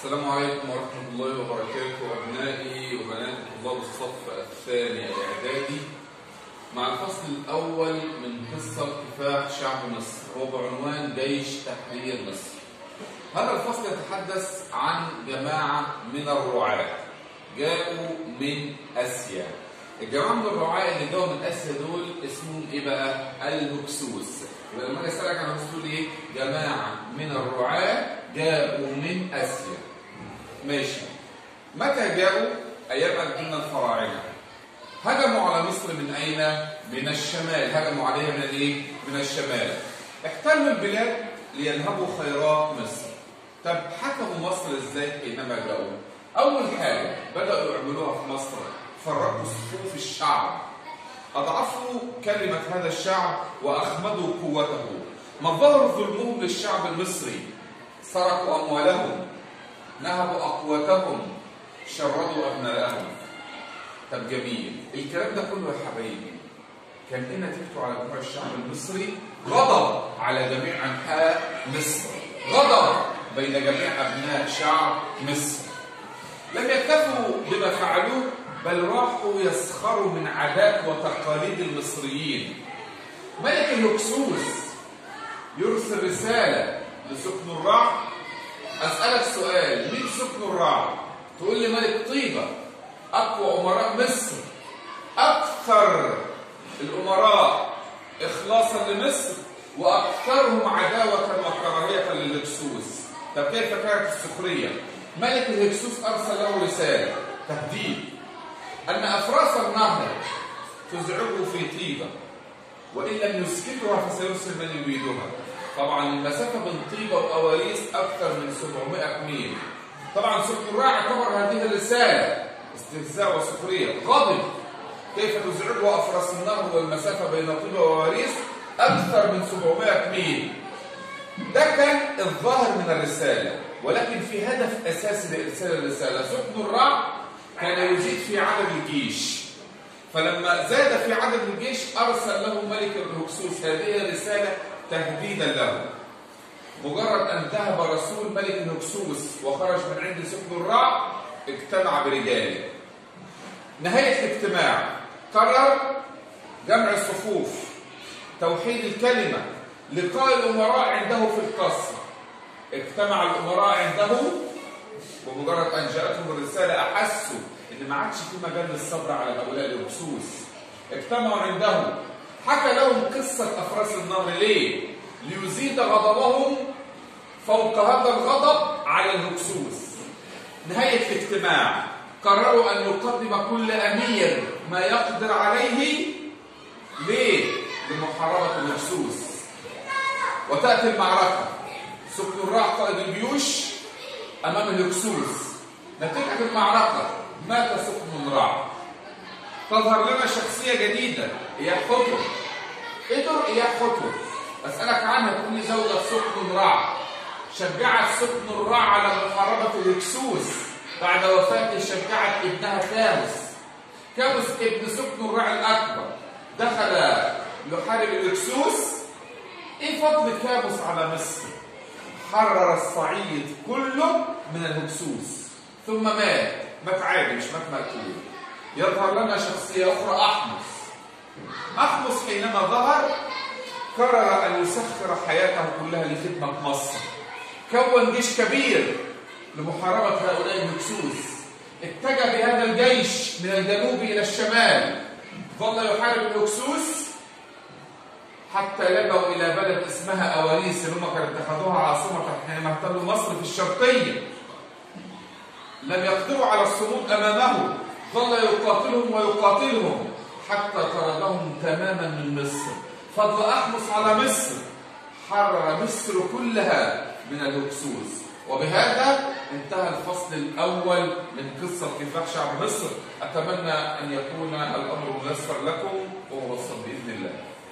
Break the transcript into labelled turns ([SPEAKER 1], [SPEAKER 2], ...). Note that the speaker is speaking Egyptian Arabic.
[SPEAKER 1] السلام عليكم ورحمة الله وبركاته أبنائي وبنات طلاب الصف الثاني الإعدادي مع الفصل الأول من قصة كفاح شعب مصر هو بعنوان جيش تحرير مصر هذا الفصل يتحدث عن جماعة من الرعاة جاءوا من آسيا الجماعة من الرعاة اللي جاوا من آسيا دول اسمهم إيه بقى؟ الهكسوس يبقى لما أجي أسألك عن الهكسوس تقول إيه؟ جماعة من الرعاة جاءوا من آسيا ماشي متى جاءوا؟ أيام أن الفراعنة هجموا على مصر من أين؟ من الشمال هجموا عليها من الإيه؟ من الشمال احتلوا البلاد لينهبوا خيرات مصر طب حكموا مصر ازاي حينما جاءوا؟ أول حاجة بدأوا يعملوها في مصر فرقوا صفوف الشعب أضعفوا كلمة هذا الشعب وأخمدوا قوته مظهر ظلمهم للشعب المصري سرقوا أموالهم نهبوا أقواتهم شردوا أبنائهم طب جميل الكلام ده كله يا حبايبي كان ايه نتيجته على جموع الشعب المصري غضب على جميع انحاء مصر غضب بين جميع ابناء شعب مصر لم يكتفوا بما فعلوه بل راحوا يسخروا من عادات وتقاليد المصريين ملك الهكسوس يرسل رسالة لسكن الرع أسألك سؤال مين سكن الرع؟ تقول لي ملك طيبة أقوى أمراء مصر أكثر الأمراء إخلاصا لمصر وأكثرهم عداوة وكراهية للهكسوس طب كيف كانت السخرية؟ ملك الهكسوس أرسل له رسالة تهديد أن أفراس النهر تزعجه في طيبة وإن لم يسكتها فسيرسل من يريدها طبعا المسافة بين طيبة وأواريس أكثر من 700 ميل طبعا سكراء اعتبر هذه الرسالة استهزاء وسخرية غضب كيف تزعجه أفراس النهر والمسافة بين طيبة وأواريس أكثر من 700 ميل ده كان الظاهر من الرسالة ولكن في هدف أساسي لإرسال الرسالة سكن الرع كان يزيد في عدد الجيش فلما زاد في عدد الجيش أرسل له ملك الهكسوس هذه الرسالة تهديدا له مجرد أن ذهب رسول ملك الهكسوس وخرج من عند سكن الرع اجتمع برجاله نهاية الاجتماع قرر جمع الصفوف توحيد الكلمة لقاء الأمراء عنده في القصر اجتمع الأمراء عنده ومجرد أن جاءتهم الرسالة أحسوا إن ما عادش في مجال للصبر على هؤلاء الهكسوس اجتمعوا عنده حكى لهم قصة أفراس النهر ليه؟ ليزيد غضبهم فوق هذا الغضب على الهكسوس نهاية الاجتماع قرروا أن يقدم كل أمير ما يقدر عليه ليه؟ لمحاربة الهكسوس وتأتي المعركة سكن الراع قائد الجيوش أمام الهكسوس نتيجة المعركة مات سكن الراع تظهر لنا شخصية جديدة إياه خطر قدر إياه خطر أسألك عنها تقول لي زوجة سكن الراع شجعت سكن الراع على محاربة الهكسوس بعد وفاته شجعت ابنها كاموس كاموس ابن سكن الراع الأكبر دخل يحارب الهكسوس ايه فضل كاموس على مصر حرر الصعيد كله من الهكسوس ثم مات مات عادي مش مات مقتول يظهر لنا شخصية أخرى أحمس أحمس حينما ظهر قرر أن يسخر حياته كلها لخدمة مصر كون جيش كبير لمحاربة هؤلاء الهكسوس اتجه بهذا الجيش من الجنوب إلى الشمال ظل يحارب الهكسوس حتى لجوا إلى بلد اسمها أواريس اللي هم كانوا اتخذوها عاصمة حينما احتلوا مصر في الشرقية لم يقدروا على الصمود أمامه ظل يقاتلهم ويقاتلهم حتى طردهم تماما من مصر فضل أحمس على مصر حرر مصر كلها من الهكسوس وبهذا انتهى الفصل الأول من قصة كفاح شعب مصر أتمنى أن يكون الأمر ميسر لكم ومبسط بإذن الله